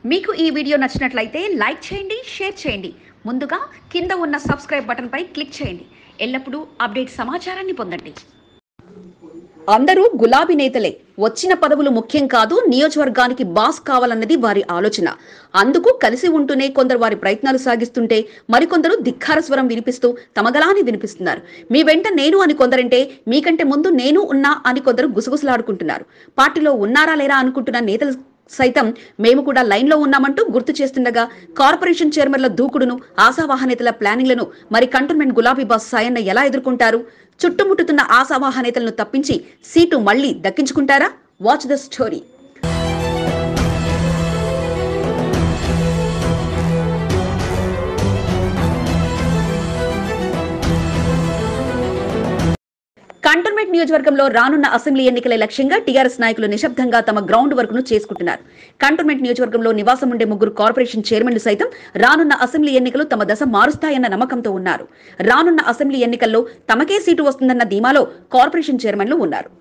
మీకు ఈ వీడియో నచ్చినట్లయితే లైక్ చేయండి షేర్ చేయండి ముందుగా కింద ఉన్న సబ్స్క్రైబ్ బటన్పై క్లిక్ చేయండి ఎల్లప్పుడూ అప్డేట్ సమాచారాన్ని పొందండి అందరూ గులాబీ నేతలే వచ్చిన పదవులు ముఖ్యం కాదు నియోజకవర్గానికి బాస్ కావాలన్నది వారి ఆలోచన అందుకు కలిసి ఉంటూనే కొందరు వారి ప్రయత్నాలు సాగిస్తుంటే మరికొందరు ధిక్కార స్వరం వినిపిస్తూ తమగలాని వినిపిస్తున్నారు మీ వెంట నేను అని కొందరంటే మీకంటే ముందు నేను ఉన్నా అని కొందరు గుసగుసలాడుకుంటున్నారు పార్టీలో ఉన్నారా లేరా అనుకుంటున్న నేతలు సైతం మేము కూడా లైన్లో ఉన్నామంటూ గుర్తు చేస్తుండగా కార్పొరేషన్ చైర్మన్ల దూకుడును ఆశావాహ నేతల ప్లానింగ్లను మరి కంటోన్మెంట్ గులాబీ బాస్ సాయన్న ఎలా ఎదుర్కొంటారు చుట్టుముట్టుతున్న ఆశావాహ నేతలను తప్పించి సీటు మళ్లీ దక్కించుకుంటారా వాచ్ ద స్టోరీ కంటోన్మెంట్ నియోజకవర్గంలో రానున్న అసెంబ్లీ ఎన్నికల లక్ష్యంగా టీఆర్ఎస్ నాయకులు నిశ్శబ్దంగా తమ గ్రౌండ్ వర్క్ ను చేసుకుంటున్నారు కంటోన్మెంట్ నియోజకవర్గంలో నివాసం ఉండే ముగ్గురు కార్పొరేషన్ చైర్మన్లు సైతం రానున్న అసెంబ్లీ ఎన్నికలు తమ దశ మారుస్తాయన్న నమ్మకంతో ఉన్నారు రానున్న అసెంబ్లీ ఎన్నికల్లో తమకే సీటు వస్తుందన్న ధీమాలో కార్పొరేషన్ చైర్మన్లు ఉన్నారు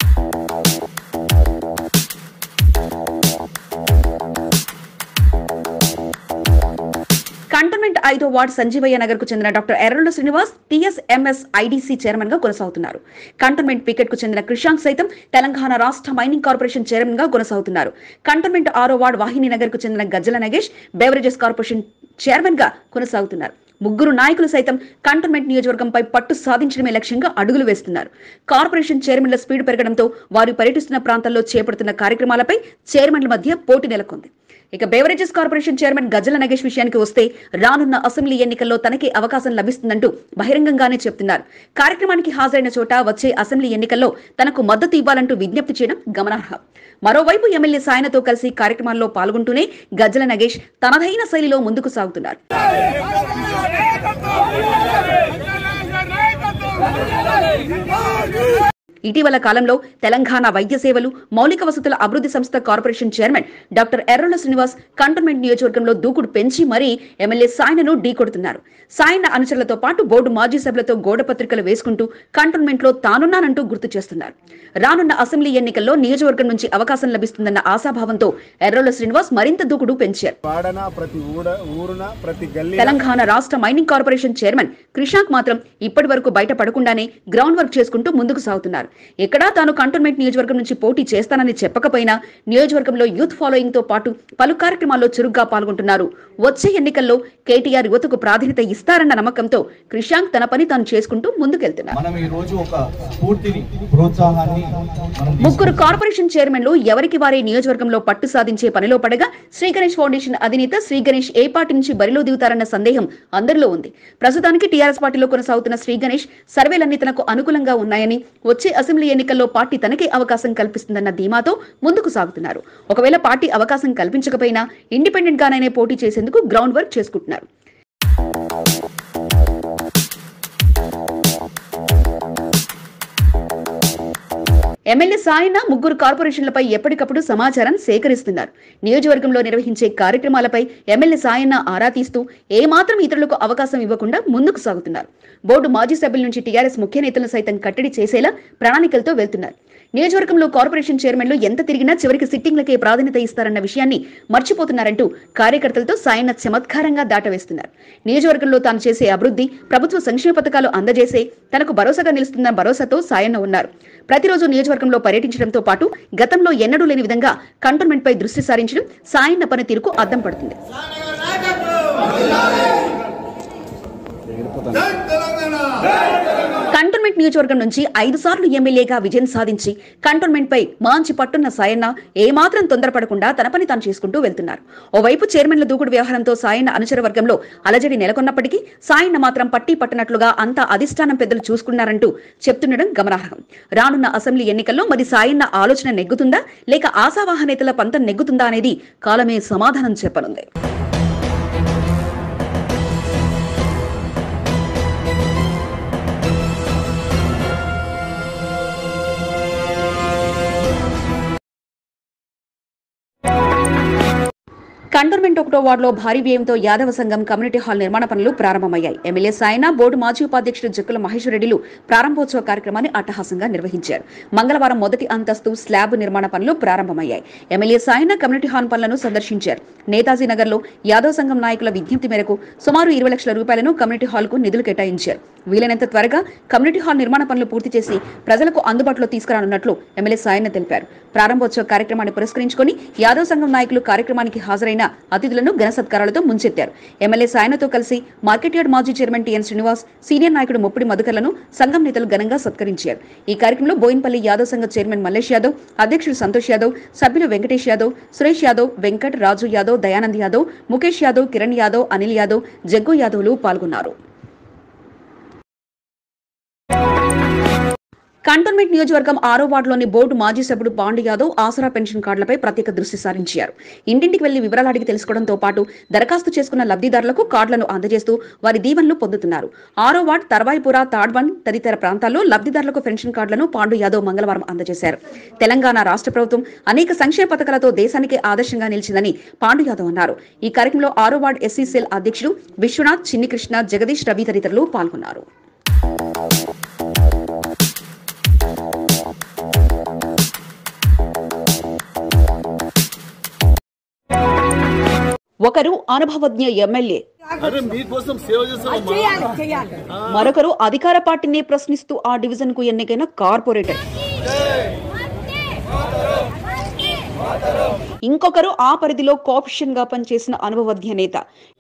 కంటోన్మెంట్ ఐదో వార్డ్ సంజీవయ్య నగర్ కు చెందిన doctor Errala Srinivas TSMS IDC chairman గా కొనసాగుతున్నారు కంటోన్మెంట్ పికెట్ కు చెందిన కృషాంక్ సైతం తెలంగాణ రాష్ట్ర మైనింగ్ కార్పొరేషన్ చైర్మన్ గా కొనసాగుతున్నారు కంటోన్మెంట్ ఆరో వార్డ్ వాహిని నగర్ కు చెందిన Gajjala Nagesh beverages corporation chairman గా కొనసాగుతున్నారు ముగ్గురు నాయకులు సైతం కంటోన్మెంట్ నియోజకవర్గంపై పట్టు సాధించడమే లక్ష్యంగా అడుగులు వేస్తున్నారు కార్పొరేషన్ చైర్మన్ల స్పీడ్ పెరగడంతో వారు పర్యటిస్తున్న ప్రాంతాల్లో చేపడుతున్న కార్యక్రమాలపై చైర్మన్ల మధ్య పోటీ నెలకొంది ఇక beverages corporation chairman Gajjala Nagesh విషయానికి వస్తే రానున్న అసెంబ్లీ ఎన్నికల్లో తనకే అవకాశం లభిస్తుందంటూ బహిరంగంగానే చెప్తున్నారు కార్యక్రమానికి హాజరైన చోట వచ్చే అసెంబ్లీ ఎన్నికల్లో తనకు మద్దతు ఇవ్వాలంటూ విజ్ఞప్తి చేయడం గమనార్హం మరోవైపు ఎమ్మెల్యే సాయనతో కలిసి కార్యక్రమాల్లో పాల్గొంటూనే గజ్జల నగేష్ తనదైన శైలిలో ముందుకు సాగుతున్నారు ఇటీవల కాలంలో తెలంగాణ వైద్య సేవలు మౌలిక వసతుల అభివృద్ధి సంస్థ corporation chairman doctor Errala Srinivas cantonment నియోజకవర్గంలో దూకుడు పెంచి మరీ ఎమ్మెల్యే సాయనను ఢీకొడుతున్నారు సాయన అనుచరులతో పాటు బోర్డు మాజీ సభ్యులతో గోడ పత్రికలు వేసుకుంటూ కంటోన్మెంట్ లో తానున్నానంటూ గుర్తు చేస్తున్నారు రానున్న అసెంబ్లీ ఎన్నికల్లో నియోజకవర్గం నుంచి అవకాశం లభిస్తుందన్న ఆశాభావంతో ఎర్రల శ్రీనివాస్ మరింత దూకుడు పెంచారు వాడన ప్రతి ఊడ ఊరున ప్రతి గల్లీ తెలంగాణ రాష్ట్ర మైనింగ్ కార్పొరేషన్ చైర్మన్ కృషాంక్ మాత్రం ఇప్పటి వరకు బయట పడకుండానే గ్రౌండ్ వర్క్ చేసుకుంటూ ముందుకు సాగుతున్నారు ఎక్కడా తాను కంటోన్మెంట్ నియోజకవర్గం నుంచి పోటీ చేస్తానని చెప్పకపోయినా నియోజకవర్గంలో యూత్ ఫాలోయింగ్ తో పాటు పలు కార్యక్రమాల్లో చురుగ్గా పాల్గొంటున్నారు వచ్చే ఎన్నికల్లో కేటీఆర్ యువతకు ప్రాధాన్యత ఇస్తారన్న నమ్మకంతో కృషాంక్ తన పని తాను చేసుకుంటూ ముందుకెళ్తున్నారు మనం ఈ రోజు ఒక స్ఫూర్తిని ప్రోత్సాహాన్ని మనం ముగ్గురు కార్పొరేషన్ చైర్మన్లు ఎవరికి వారే నియోజకవర్గంలో పట్టు సాధించే పనిలో పడగా శ్రీ గణేష్ ఫౌండేషన్ అధినేత శ్రీ గణేష్ ఏ పార్టీ నుంచి బరిలో దిగుతారన్న సందేహం అందరిలో ఉంది ప్రస్తుతానికి టీఆర్ఎస్ పార్టీలో కొనసాగుతున్న శ్రీ గణేష్ సర్వేలన్నీ తనకు అనుకూలంగా ఉన్నాయని వచ్చే అసెంబ్లీ ఎన్నికల్లో పార్టీ తనకే అవకాశం కల్పిస్తుందన్న ధీమాతో ముందుకు సాగుతున్నారు ఒకవేళ పార్టీ అవకాశం కల్పించకపోయినా ఇండిపెండెంట్ గానైనా పోటీ చేసేందుకు గ్రౌండ్ వర్క్ చేసుకుంటున్నారు ఎమ్మెల్యే సాయన ముగ్గురు కార్పొరేషన్లపై ఎప్పటికప్పుడు సమాచారం సేకరిస్తున్నారు నియోజకవర్గంలో నిర్వహించే కార్యక్రమాలపై ఎమ్మెల్యే సాయన్న ఆరా తీస్తూ ఏమాత్రం ఇతరులకు అవకాశం ఇవ్వకుండా ముందుకు సాగుతున్నారు బోర్డు మాజీ సభ్యుల నుంచి టీఆర్ఎస్ ముఖ్య నేతలను సైతం కట్టడి చేసేలా ప్రణాళికలతో వెళ్తున్నారు నియోజకవర్గంలో కార్పొరేషన్ చైర్మన్లు ఎంత తిరిగినా చివరికి సిట్టింగ్లకే ప్రాధాన్యత ఇస్తారన్న విషయాన్ని మర్చిపోతున్నారంటూ కార్యకర్తలతో సాయన్న చమత్కారంగా దాటవేస్తున్నారు నియోజకవర్గంలో తాను చేసే అభివృద్ధి ప్రభుత్వ సంక్షేమ పథకాలు అందజేసే తనకు భరోసాగా నిలుస్తున్న భరోసాతో సాయన్న ఉన్నారు ప్రతిరోజు నియోజకవర్గంలో పర్యటించడంతో పాటు గతంలో ఎన్నడూ లేని విధంగా కంటోన్మెంట్ పై దృష్టి సారించడం సాయన్న పనితీరుకు అద్దం పడుతుంది కంటోన్మెంట్ నియోజకవర్గం నుంచి ఐదు సార్లు ఎమ్మెల్యేగా విజయం సాధించి కంటోన్మెంట్ పై మాంచి పట్టున్న సాయన్న ఏమాత్రం తొందరపడకుండా తన పని తాను చేసుకుంటూ వెళ్తున్నారు ఓవైపు చైర్మన్ల దూకుడు వ్యవహారంతో సాయన్న అనుచర వర్గంలో అలజడి నెలకొన్నప్పటికీ సాయన్న మాత్రం పట్టి పట్టనట్లుగా అంతా అధిష్టానం పెద్దలు చూసుకున్నారంటూ చెప్తుండడం గమనార్హం రానున్న అసెంబ్లీ ఎన్నికల్లో మరి సాయన్న ఆలోచన నెగ్గుతుందా లేక ఆశావాహ నేతల పంతం నెగ్గుతుందా అనేది కాలమే సమాధానం చెప్పనుంది కంటోన్మెంట్ ఒకటో వార్డులో భారీ వ్యయంతో యాదవ సంఘం కమ్యూనిటీ హాల్ నిర్మాణ పనులు ప్రారంభమయ్యాయి ఎమ్మెల్యే సాయన బోర్డు మాజీ ఉపాధ్యక్షుడు జక్కుల మహేశ్వర రెడ్డిలు ప్రారంభోత్సవ కార్యక్రమాన్ని అట్టహాసంగా నిర్వహించారు మంగళవారం మొదటి అంతస్తు స్లాబ్ నిర్మాణ పనులు ప్రారంభమయ్యాయి ఎమ్మెల్యే సాయన కమ్యూనిటీ హాల్ పనులను సందర్శించారు నేతాజీ నగర్ లో యాదవ్ సంఘం నాయకుల విజ్ఞప్తి మేరకు సుమారు ఇరవై లక్షల రూపాయలను కమ్యూనిటీ హాల్ కు నిధులు కేటాయించారు వీలైనంత త్వరగా కమ్యూనిటీ హాల్ నిర్మాణ పనులు పూర్తి చేసి ప్రజలకు అందుబాటులో తీసుకురానున్నట్లు ఎమ్మెల్యే సాయన్న తెలిపారు ప్రారంభోత్సవ కార్యక్రమాన్ని పురస్కరించుకొని యాదవ్ సంఘం నాయకులు కార్యక్రమానికి హాజరైన అతిథులను ఘన సత్కారాలతో ముంచెత్తారు ఎమ్మెల్యే సాయనతో కలిసి మార్కెట్ యార్డ్ మాజీ చైర్మన్ టిఎన్ శ్రీనివాస్ సీనియర్ నాయకుడు ముప్పిడి మధుకర్లను సంఘం నేతలు ఘనంగా సత్కరించారు ఈ కార్యక్రమంలో బోయిన్పల్లి యాదవ్ సంఘ చైర్మన్ మల్లేష్ యాదవ్ అధ్యక్షుడు సంతోష్ యాదవ్ సభ్యులు వెంకటేష్ యాదవ్ సురేష్ యాదవ్ వెంకట్ రాజు యాదవ్ దయానంద్ యాదవ్ ముఖేష్ యాదవ్ కిరణ్ యాదవ్ అనిల్ యాదవ్ జగ్గు యాదవ్లు పాల్గొన్నారు కంటోన్మెంట్ నియోజకవర్గం ఆరో వార్డులోని బోర్డు మాజీ సభ్యుడు పాండు యాదవ్ ఆసరా పెన్షన్ కార్డులపై ప్రత్యేక దృష్టి సారించారు ఇంటింటికి వెళ్లి వివరాలు అడిగి తెలుసుకోవడంతో పాటు దరఖాస్తు చేసుకున్న లబ్ధిదారులకు కార్డులను అందజేస్తూ వారి దీవెనలు పొందుతున్నారు ఆరో వార్డ్ తర్వాయిపుర తాడ్వన్ తదితర ప్రాంతాల్లో లబ్ధిదారులకు పెన్షన్ కార్డులను పాండు యాదవ్ మంగళవారం అందజేశారు తెలంగాణ రాష్ట్ర ప్రభుత్వం అనేక సంక్షేమ పథకాలతో దేశానికి ఆదర్శంగా నిలిచిందని పాండు యాదవ్ అన్నారు ఈ కార్యక్రమంలో ఆరో వార్డ్ ఎస్సీ సెల్ అధ్యక్షుడు విశ్వనాథ్ చిన్నికృష్ణ జగదీష్ రవి తదితరులు పాల్గొన్నారు ఒకరు అనుభవజ్ఞ ఎమ్మెల్యే అరే మీకోసం సేవ చేస్తామమ్మా చేయాలి చేయాలి మరొకరు అధికార పార్టీని ప్రశ్నిస్తూ ఆ డివిజన్ కు ఎన్నికైన కార్పొరేటర్ ఇంకొకరు ఆ పరిధిలో కోఆప్షన్ గా పనిచేసిన అనుభవజ్ఞ నేత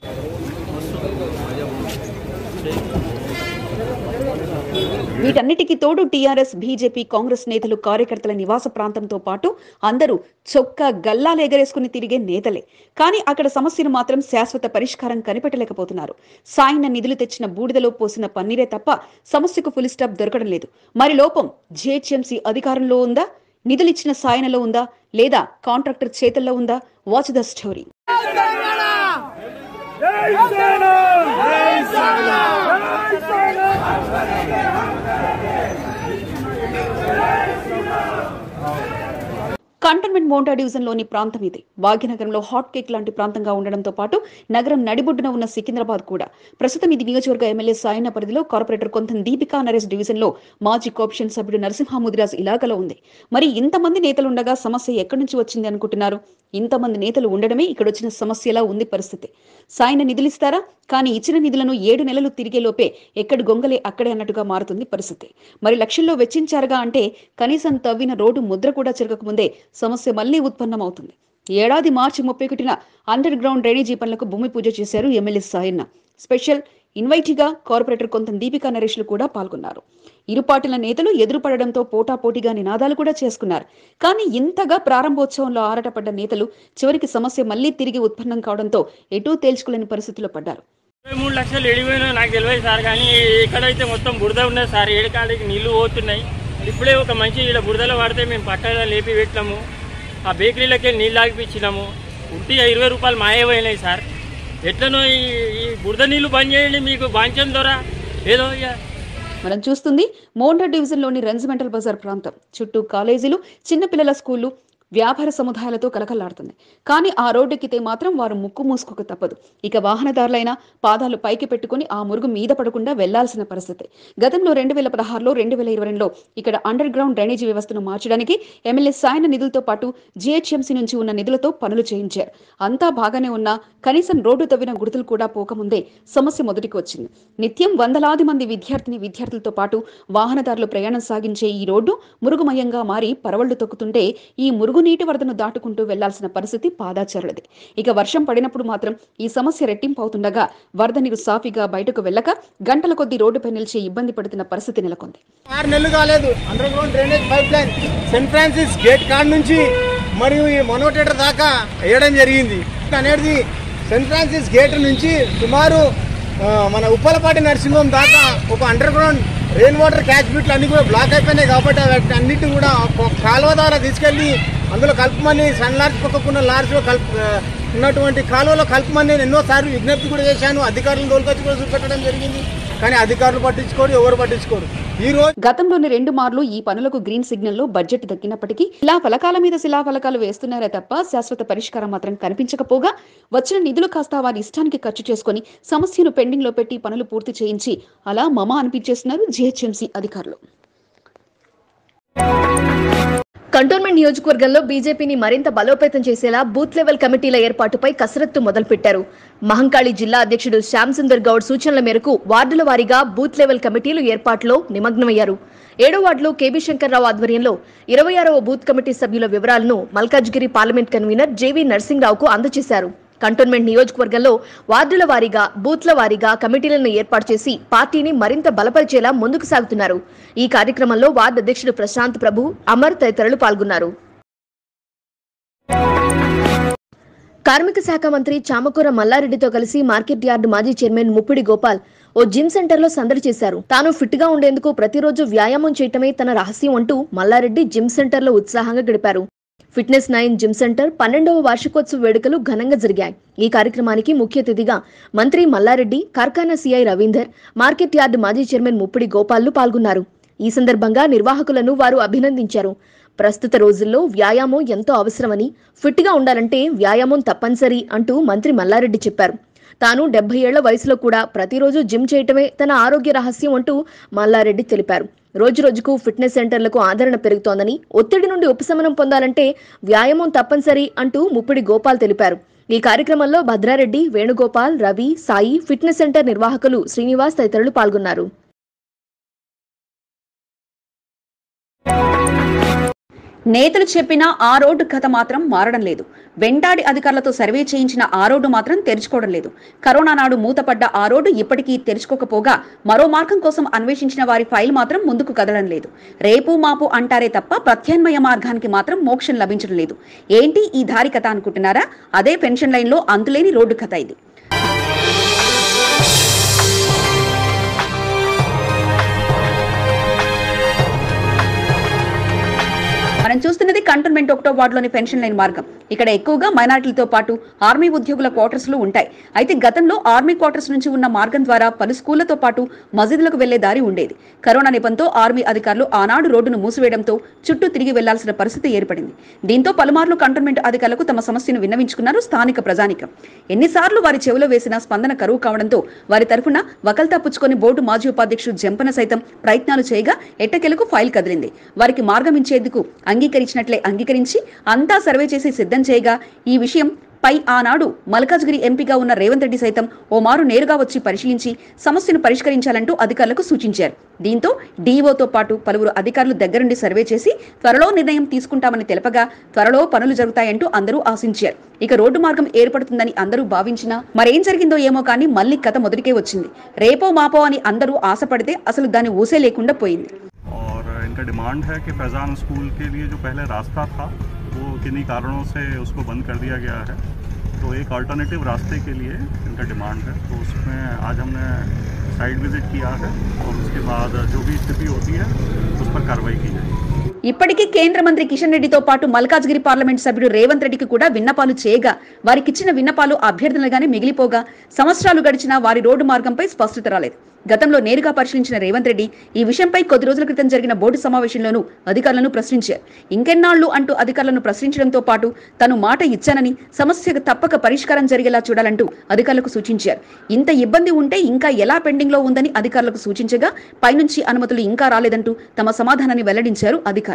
వీటన్నిటికీ తోడు టీఆర్ఎస్ బీజేపీ కాంగ్రెస్ నేతలు కార్యకర్తల నివాస ప్రాంతంతో పాటు అందరూ చొక్కా గల్లాలు ఎగరేసుకుని తిరిగే నేతలే కానీ అక్కడ సమస్యను మాత్రం శాశ్వత పరిష్కారం కనిపెట్టలేకపోతున్నారు సాయన నిధులు తెచ్చిన బూడిదలో పోసిన పన్నీరే తప్ప సమస్యకు ఫుల్ స్టాప్ దొరకడం లేదు మరి లోపం జేహెచ్ఎంసీ అధికారంలో ఉందా నిధులిచ్చిన సాయనలో ఉందా లేదా కాంట్రాక్టర్ చేతల్లో ఉందా watch the story cantonment Monda division లోని ప్రాంతం ఇది భాగ్యనగరంలో హాట్ కేక్ లాంటి ప్రాంతంగా ఉండడంతో పాటు నగరం నడిబొడ్డున ఉన్న సికింద్రాబాద్ కూడా ప్రస్తుతం ఇది నియోజకవర్గ ఎమ్మెల్యే సాయన పరిధిలో కార్పొరేటర్ కొంత దీపికా నరేష్ డివిజన్ లో మాజీ కోఆప్షన్ సభ్యుడు నరసింహముదిరాజ్ ఇలాగలో ఉంది మరి ఇంతమంది నేతలు ఉండగా సమస్య ఎక్కడి నుంచి వచ్చింది అనుకుంటున్నారు ఇంతమంది నేతలు ఉండడమే ఇక్కడ వచ్చిన సమస్యలా ఉంది పరిస్థితి సాయన నిధులిస్తారా కానీ ఇచ్చిన నిధులను ఏడు నెలలు తిరిగే లోపే ఎక్కడి గొంగలే అక్కడే అన్నట్టుగా మారుతుంది పరిస్థితి మరి లక్షల్లో వెచ్చించారుగా అంటే కనీసం తవ్విన రోడ్డు ముద్ర కూడా చెరగకముందే సమస్య మళ్లీ ఉత్పన్నమవుతుంది ఏడాది మార్చి ముప్పై ఒకటిన అండర్ గ్రౌండ్ డ్రైనేజీ పనులకు భూమి పూజ చేశారు ఎమ్మెల్యే సాయన్న స్పెషల్ ఇన్వైటీగా కార్పొరేటర్ కొంత దీపికా నరేష్లు కూడా పాల్గొన్నారు ఇరు పార్టీల నేతలు ఎదురుపడడంతో పోటాపోటీగా నినాదాలు కూడా చేసుకున్నారు కానీ ఇంతగా ప్రారంభోత్సవంలో ఆరాటపడ్డ నేతలు చివరికి సమస్య మళ్లీ తిరిగి ఉత్పన్నం కావడంతో ఎటూ తేల్చుకోలేని పరిస్థితిలో పడ్డారు ఇరవై మూడు లక్షలు ఎడిపోయినా నాకు తెలియదు సార్ కానీ ఇక్కడైతే మొత్తం బురద ఉన్నది సార్ ఏడుకాడికి నీళ్లు పోతున్నాయి ఇప్పుడే ఒక మంచి ఇక్కడ బురదలో పడితే మేము పక్కన లేపి పెట్టినాము ఆ బేకరీలకి వెళ్ళి నీళ్ళు ఆగిపించినాము ఉట్టిగా ఇరవై రూపాయలు మాయమైనాయి సార్ ఎట్లనో ఈ ఈ బురద నీళ్లు బంద్ చేయండి మీకు బాంచం ద్వారా ఏదో ఇక మనం చూస్తుంది మోండా డివిజన్లోని రెన్సిమెంటల్ బజార్ ప్రాంతం చుట్టూ కాలేజీలు చిన్నపిల్లల స్కూళ్లు వ్యాపార సముదాయాలతో కలకలాడుతుంది కానీ ఆ రోడ్డెక్కితే మాత్రం వారు ముక్కు మూసుకోక తప్పదు ఇక వాహనదారులైనా పాదాలు పైకి పెట్టుకుని ఆ మురుగు మీద పడకుండా వెళ్లాల్సిన పరిస్థితి గతంలో రెండు వేల పదహారులో రెండు వేల ఇరవై రెండులో ఇక్కడ అండర్ గ్రౌండ్ డ్రైనేజీ వ్యవస్థను మార్చడానికి ఎమ్మెల్యే సాయన నిధులతో పాటు జీహెచ్ఎంసీ నుంచి ఉన్న నిధులతో పనులు చేయించారు అంతా బాగానే ఉన్నా కనీసం రోడ్డు తవ్విన గుర్తులు కూడా పోకముందే సమస్య మొదటికి వచ్చింది నిత్యం వందలాది మంది విద్యార్థిని విద్యార్థులతో పాటు వాహనదారులు ప్రయాణం సాగించే ఈ రోడ్డు మురుగుమయంగా మారి పరవళ్లు తొక్కుతుంటే ఈ మురుగునీటి వరదను దాటుకుంటూ వెళ్లాల్సిన పరిస్థితి పాదాచారులది ఇక వర్షం పడినప్పుడు మాత్రం ఈ సమస్య రెట్టింపు అవుతుండగా వరద నీరు సాఫీగా బయటకు వెళ్ళక గంటల కొద్దీ రోడ్డుపై నిలిచి ఇబ్బంది పడుతున్న పరిస్థితి నెలకొంది ఆరు నెలలు కాలేదు under ground drainage pipe line saint Francis gate కాడ్ నుంచి మరియు ఈ మొనోటేటర్ దాకా వేయడం జరిగింది అనేది సెంట్ ఫ్రాన్సిస్ గేట్ నుంచి సుమారు ఆ, మన ఉప్పలపాటి నరసింహం దాకా ఒక under ground rain water catch బిట్లు అన్ని కూడా బ్లాక్ అయిపోయినాయి కాబట్టి వాటి అన్నిటి కూడా ఒక కాలువ ద్వారా తీసుకెళ్లి అందులో కలుపుమని సన్ లార్జ్ పక్కకున్న లార్జ్లో కలుపు ఆ, ఉన్నటువంటి కాలువలో కలుపుమని నేను ఎన్నోసార్లు విజ్ఞప్తి కూడా చేశాను అధికారులను తోలుకొచ్చి కూడా చూపెట్టడం జరిగింది కానీ అధికారులు పట్టించుకోరు ఎవరు పట్టించుకోరు ఈ రోజు గతంలోని రెండు మార్లు ఈ పనులకు గ్రీన్ సిగ్నల్ లో బడ్జెట్ దక్కినప్పటికీ ఇలా ఫలకాల మీద శిలా ఫలకాలు వేస్తున్నారే తప్ప శాశ్వత పరిష్కారం మాత్రం కనిపించకపోగా వచ్చిన నిధులు కాస్త వారి ఇష్టానికి ఖర్చు చేసుకుని సమస్యను పెండింగ్ లో పెట్టి పనులు పూర్తి చేయించి అలా మమ అనిపించేస్తున్నారు జిహెచ్ఎంసీ అధికారులు కంటోన్మెంట్ నియోజకవర్గంలో బీజేపీని మరింత బలోపేతం చేసేలా బూత్ లెవెల్ కమిటీల ఏర్పాటుపై కసరత్తు మొదలుపెట్టారు మహంకాళి జిల్లా అధ్యక్షుడు శ్యామ్ సుందర్ గౌడ్ సూచనల మేరకు వార్డుల వారీగా బూత్ లెవెల్ కమిటీలు ఏర్పాటులో నిమగ్నమయ్యారు ఏడో వార్డులో కేబీ శంకర్రావు ఆధ్వర్యంలో ఇరవై ఆరవ బూత్ కమిటీ సభ్యుల వివరాలను మల్కాజ్గిరి పార్లమెంట్ కన్వీనర్ జేవీ నర్సింగ్రావుకు అందజేశారు కంటోన్మెంట్ నియోజకవర్గంలో వార్డుల వారీగా బూత్ల వారీగా కమిటీలను ఏర్పాటు చేసి పార్టీని మరింత బలపరిచేలా ముందుకు సాగుతున్నారు ఈ కార్యక్రమంలో వార్డు అధ్యక్షుడు ప్రశాంత్ ప్రభు అమర్ తదితరులు పాల్గొన్నారు కార్మిక శాఖ మంత్రి చామకూర మల్లారెడ్డితో కలిసి మార్కెట్ యార్డు మాజీ చైర్మన్ ముప్పిడి గోపాల్ ఓ జిమ్ సెంటర్లో సందడి చేశారు తాను ఫిట్ గా ఉండేందుకు ప్రతిరోజు వ్యాయామం చేయటమే తన రహస్యం అంటూ మల్లారెడ్డి జిమ్ సెంటర్లో ఉత్సాహంగా గడిపారు ఫిట్నెస్ నైన్ జిమ్ సెంటర్ పన్నెండవ వార్షికోత్సవ వేడుకలు ఘనంగా జరిగాయి ఈ కార్యక్రమానికి ముఖ్య అతిథిగా మంత్రి Mallareddy Karkhana CI Ravinder market yard మాజీ చైర్మన్ ముప్పిడి గోపాల్లు పాల్గొన్నారు ఈ సందర్భంగా నిర్వాహకులను వారు అభినందించారు ప్రస్తుత రోజుల్లో వ్యాయామం ఎంతో అవసరమని ఫిట్గా ఉండాలంటే వ్యాయామం తప్పనిసరి అంటూ మంత్రి మల్లారెడ్డి చెప్పారు తాను డెబ్బై ఏళ్ల వయసులో కూడా ప్రతిరోజు జిమ్ చేయటమే తన ఆరోగ్య రహస్యం అంటూ మల్లారెడ్డి తెలిపారు రోజు రోజుకు ఫిట్నెస్ సెంటర్లకు ఆదరణ పెరుగుతోందని ఒత్తిడి నుండి ఉపశమనం పొందాలంటే వ్యాయామం తప్పనిసరి అంటూ ముప్పిడి గోపాల్ తెలిపారు ఈ కార్యక్రమంలో భద్రారెడ్డి వేణుగోపాల్ రవి సాయి ఫిట్నెస్ సెంటర్ నిర్వాహకులు శ్రీనివాస్ తదితరులు పాల్గొన్నారు నేతలు చెప్పిన ఆ రోడ్డు కథ మాత్రం మారడం లేదు వెంటాడి అధికారులతో సర్వే చేయించిన ఆ రోడ్డు మాత్రం తెరుచుకోవడం లేదు కరోనా నాడు మూతపడ్డ ఆ రోడ్డు ఇప్పటికీ తెరుచుకోకపోగా మరో మార్గం కోసం అన్వేషించిన వారి ఫైల్ మాత్రం ముందుకు కదలడం లేదు రేపు మాపు అంటారే తప్ప ప్రత్యామ్నాయ మార్గానికి మాత్రం మోక్షం లభించడం లేదు ఏంటి ఈ దారి కథ అనుకుంటున్నారా అదే పెన్షన్ లైన్లో అంతులేని రోడ్డు కథ ఇది మనం చూస్తున్నది కంటోన్మెంట్ ఒకటో వార్డులోని పెన్షన్ లైన్ మార్గం ఇక్కడ ఎక్కువగా మైనారిటీలతో పాటు ఆర్మీ ఉద్యోగుల క్వార్టర్స్లు ఉంటాయి అయితే గతంలో ఆర్మీ క్వార్టర్స్ నుంచి ఉన్న మార్గం ద్వారా పలు స్కూళ్లతో పాటు మసీదులకు వెళ్లే దారి ఉండేది కరోనా నెపంతో ఆర్మీ అధికారులు ఆనాడు రోడ్డును మూసివేయడంతో చుట్టూ తిరిగి వెళ్లాల్సిన పరిస్థితి ఏర్పడింది దీంతో పలుమార్లు కంటోన్మెంట్ అధికారులకు తమ సమస్యను విన్నవించుకున్నారు స్థానిక ప్రజానికం ఎన్నిసార్లు వారి చెవిలో వేసిన స్పందన కరువు కావడంతో వారి తరఫున వకల్తా పుచ్చుకొని బోర్డు మాజీ ఉపాధ్యక్షుడు జంపన సైతం ప్రయత్నాలు చేయగా ఎట్టకెలకు ఫైల్ కదిలింది వారికి మార్గం ఇచ్చేందుకు అంగీకరించినట్లే అంగీకరించి అంతా సర్వే చేసి సిద్ధం చేయగా ఈ విషయం పై ఆనాడు మల్కాజ్గిరి ఎంపీగా ఉన్న రేవంత్ రెడ్డి సైతం ఓ మారు నేరుగా వచ్చి పరిశీలించి సమస్యను పరిష్కరించాలంటూ అధికారులకు సూచించారు దీంతో డీఓతో పాటు పలువురు అధికారులు దగ్గరుండి సర్వే చేసి త్వరలో నిర్ణయం తీసుకుంటామని తెలపగా త్వరలో పనులు జరుగుతాయంటూ అందరూ ఆశించారు ఇక రోడ్డు మార్గం ఏర్పడుతుందని అందరూ భావించినా మరేం జరిగిందో ఏమో కానీ మళ్ళీ కథ మొదటికే వచ్చింది రేపో మాపో అని అందరూ ఆశపడితే అసలు దాని ఊసే లేకుండా పోయింది और इनका डिमांड है कि फैज़ान स्कूल के लिए जो पहले रास्ता था वो किन्हीं कारणों से उसको बंद कर दिया गया है तो एक अल्टरनेटिव रास्ते के लिए इनका डिमांड है तो उसमें आज हमने साइट विज़िट किया है और उसके बाद जो भी स्थिति होती है उस पर कार्रवाई की जाएगी ఇప్పటికీ కేంద్ర మంత్రి కిషన్ రెడ్డితో పాటు మల్కాజ్గిరి పార్లమెంట్ సభ్యుడు రేవంత్ రెడ్డికి కూడా విన్నపాలు చేయగా వారికిచ్చిన విన్నపాలు అభ్యర్థనలుగానే మిగిలిపోగా సంవత్సరాలు గడిచినా వారి రోడ్డు మార్గంపై స్పష్టత రాలేదు గతంలో నేరుగా పరిశీలించిన రేవంత్ రెడ్డి ఈ విషయంపై కొద్ది రోజుల క్రితం జరిగిన బోర్డు సమావేశంలోనూ అధికారులను ప్రశ్నించారు ఇంకెన్నాళ్లు అంటూ అధికారులను ప్రశ్నించడంతో పాటు తను మాట ఇచ్చానని సమస్యకు తప్పక పరిష్కారం జరిగేలా చూడాలంటూ అధికారులకు సూచించారు ఇంత ఇబ్బంది ఉంటే ఇంకా ఎలా పెండింగ్ లో ఉందని అధికారులకు సూచించగా పైనుంచి అనుమతులు ఇంకా రాలేదంటూ తమ సమాధానాన్ని వెల్లడించారు అధికారులు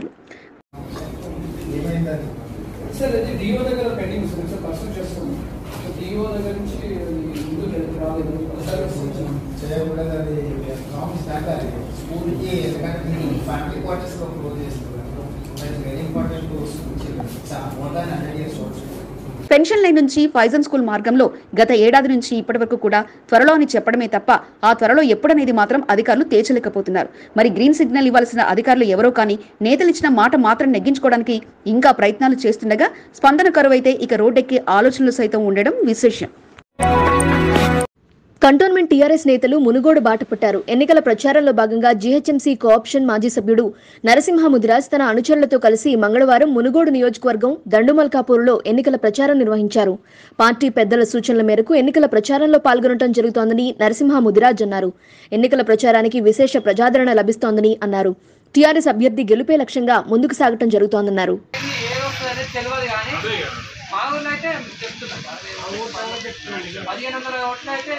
సార్ అది డిఓ దగ్గర పెండింగ్ ఉంది సార్ పర్సన్ చేస్తాము సో డిఓ దగ్గర నుంచి ముందు రాలేదు ఒకసారి వస్తుంది చేయకూడదు అది రాంగ్ స్టాండ్ అది స్కూల్కి ఎందుకంటే ఫ్యామిలీ క్వార్టర్స్లో క్లోజ్ చేస్తున్నారు very important to school more than hundred years old pension line నుంచి ఫైజన్ స్కూల్ మార్గంలో గత ఏడాది నుంచి ఇప్పటి వరకు కూడా త్వరలో అని చెప్పడమే తప్ప ఆ త్వరలో ఎప్పుడనేది మాత్రం అధికారులు తేల్చలేకపోతున్నారు మరి గ్రీన్ సిగ్నల్ ఇవ్వాల్సిన అధికారులు ఎవరో కానీ నేతలు ఇచ్చిన మాట మాత్రం నెగ్గించుకోవడానికి ఇంకా ప్రయత్నాలు చేస్తుండగా స్పందన కరువైతే ఇక రోడ్డెక్కే ఆలోచనలు సైతం ఉండడం విశేషం కంటోన్మెంట్ టీఆర్ఎస్ నేతలు మునుగోడు బాట పట్టారు ఎన్నికల ప్రచారంలో భాగంగా జీహెచ్ఎంసీ కోఆప్షన్ మాజీ సభ్యుడు నరసింహ ముదిరాజ్ తన అనుచరులతో కలిసి మంగళవారం మునుగోడు నియోజకవర్గం దండుమల్కాపూర్లో ఎన్నికల ప్రచారం నిర్వహించారు పార్టీ పెద్దల సూచనల మేరకు ఎన్నికల ప్రచారంలో పాల్గొనడం జరుగుతోందని నరసింహ ముదిరాజ్ అన్నారు ఎన్నికల ప్రచారానికి విశేష ప్రజాదరణ లభిస్తోందని అన్నారు టీఆర్ఎస్ అభ్యర్థి గెలుపే లక్ష్యంగా ముందుకు సాగటం జరుగుతోందన్నారు ఏ వస్తుందనేది తెలియదు కానీ మా ఊర్లో అయితే చెప్తున్నాం పదిహేను వందల ఓట్లు అయితే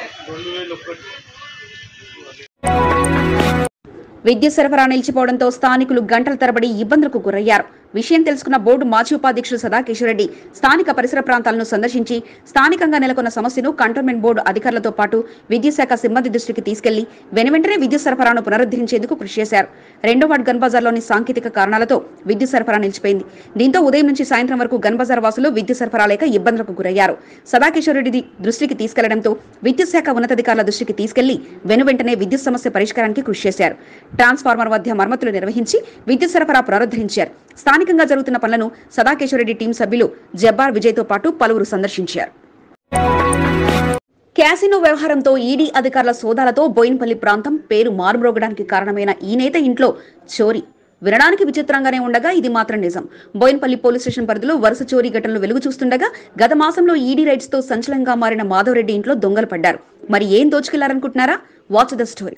విద్యుత్ సరఫరా నిలిచిపోవడంతో స్థానికులు గంటల తరబడి ఇబ్బందులకు గురయ్యారు విషయం తెలుసుకున్న బోర్డు మాజీ ఉపాధ్యక్షుడు సదాకిషోరెడ్డి స్థానిక పరిసర ప్రాంతాలను సందర్శించి స్థానికంగా నెలకొన్న సమస్యను కంటోన్మెంట్ బోర్డు అధికారులతో పాటు విద్యుత్ శాఖ సిబ్బంది దృష్టికి తీసుకెళ్లి వెనువెంటనే విద్యుత్ సరఫరాను పునరుద్ధరించేందుకు కృషి చేశారు రెండో వార్డు గన్ బజార్లోని సాంకేతిక కారణాలతో విద్యుత్ సరఫరా నిలిచిపోయింది దీంతో ఉదయం నుంచి సాయంత్రం వరకు గన్ బజార్ వాసులు విద్యుత్ సరఫరా లేక ఇబ్బందులకు గురయ్యారు సదాకిషోరెడ్డి దృష్టికి తీసుకెళ్లడంతో విద్యుత్ శాఖ ఉన్నతాధికారుల దృష్టికి తీసుకెళ్లి వెనువెంటనే విద్యుత్ సమస్య పరిష్కారానికి కృషి చేశారు ట్రాన్స్ఫార్మర్ మధ్య మరమ్మతులు నిర్వహించి విద్యుత్ సరఫరా పునరుద్ధరించారు స్థానికంగా జరుగుతున్న పనులను సదాకేశ్వరరెడ్డి టీం సభ్యులు జబ్బార్ విజయ్తో పాటు పలువురు సందర్శించారు క్యాసినో వ్యవహారంతో ఈడీ అధికారుల సోదాలతో బోయిన్పల్లి ప్రాంతం పేరు మారుమ్రోగడానికి కారణమైన ఈ నేత ఇంట్లో చోరీ వినడానికి విచిత్రంగానే ఉండగా ఇది మాత్రం నిజం బోయిన్పల్లి పోలీస్ స్టేషన్ పరిధిలో వరుస చోరీ ఘటనలు వెలుగు చూస్తుండగా గత మాసంలో ఈడీ రైడ్స్ తో సంచలనంగా మారిన మాధవరెడ్డి ఇంట్లో దొంగలు పడ్డారు మరి ఏం దోచుకెళ్లారనుకుంటున్నారా వాచ్ ద స్టోరీ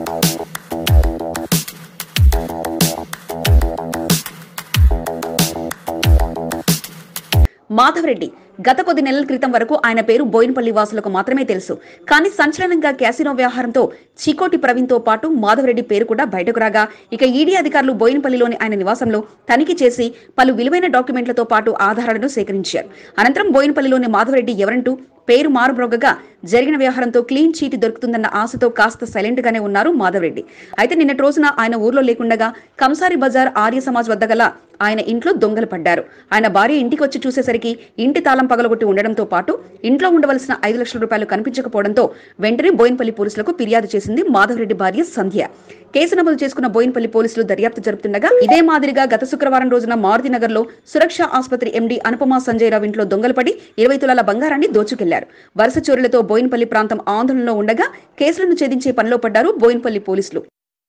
మాధవరెడ్డి గత కొద్ది నెలల క్రితం వరకు ఆయన పేరు బోయినపల్లి వాసులకు మాత్రమే తెలుసు కానీ సంచలనంగా క్యాసినో వ్యవహారంతో చికోటి ప్రవీణ్తో పాటు మాధవరెడ్డి పేరు కూడా బయటకు రాగా ఇక ఈడీ అధికారులు బోయినపల్లిలోని ఆయన నివాసంలో తనిఖీ చేసి పలు విలువైన డాక్యుమెంట్లతో పాటు ఆధారాలను సేకరించారు అనంతరం బోయినపల్లిలోని మాధవరెడ్డి ఎవరంటూ పేరు మారుమ్రోగగా జరిగిన వ్యవహారంతో క్లీన్ చీటి దొరుకుతుందన్న ఆశతో కాస్త సైలెంట్ గానే ఉన్నారు మాధవరెడ్డి అయితే నిన్నటి రోజున ఆయన ఊర్లో లేకుండగా కంసారి బజార్ ఆర్య సమాజ్ వద్ద గల ఆయన ఇంట్లో దొంగలు పడ్డారు ఆయన భార్య ఇంటికి వచ్చి చూసేసరికి ఇంటి తాళం పగలగొట్టి ఉండడంతో పాటు ఇంట్లో ఉండవలసిన ఐదు లక్షల రూపాయలు కనిపించకపోవడంతో వెంటనే బోయినపల్లి పోలీసులకు ఫిర్యాదు చేసింది మాధవరెడ్డి భార్య సంధ్య కేసు నమోదు చేసుకున్న బోయినపల్లి పోలీసులు దర్యాప్తు జరుపుతుండగా ఇదే మాదిరిగా గత శుక్రవారం రోజున మారుతినగర్ లో సురక్ష ఆసుపత్రి ఎండీ అనుపమా సంజయ్ రావు ఇంట్లో దొంగలు పడి ఇరవై తులాల బంగారాన్ని దోచుకెళ్లారు వరుస చోరులతో బోయినపల్లి ప్రాంతం ఆందోళనలో ఉండగా కేసులను ఛేదించే పనిలో పడ్డారు బోయినపల్లి పోలీసులు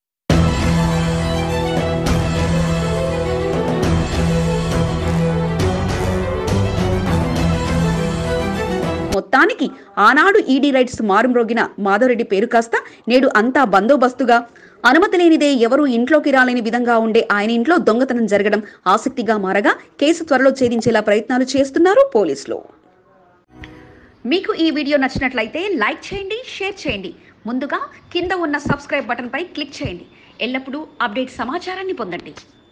మొత్తానికి ఆనాడు ఈడీ రైట్స్ మారుమ్రోగిన మాధవరెడ్డి పేరు కాస్త నేడు అంతా బందోబస్తుగా అనుమతి లేనిదే ఎవరూ ఇంట్లోకి రాలేని విధంగా ఉండే ఆయన ఇంట్లో దొంగతనం జరగడం ఆసక్తిగా మారగా కేసు త్వరలో ఛేదించేలా ప్రయత్నాలు చేస్తున్నారు పోలీసులు మీకు ఈ వీడియో నచ్చినట్లయితే లైక్ చేయండి షేర్ చేయండి ముందుగా కింద ఉన్న సబ్స్క్రైబ్ బటన్పై క్లిక్ చేయండి ఎల్లప్పుడూ అప్డేట్ సమాచారాన్ని పొందండి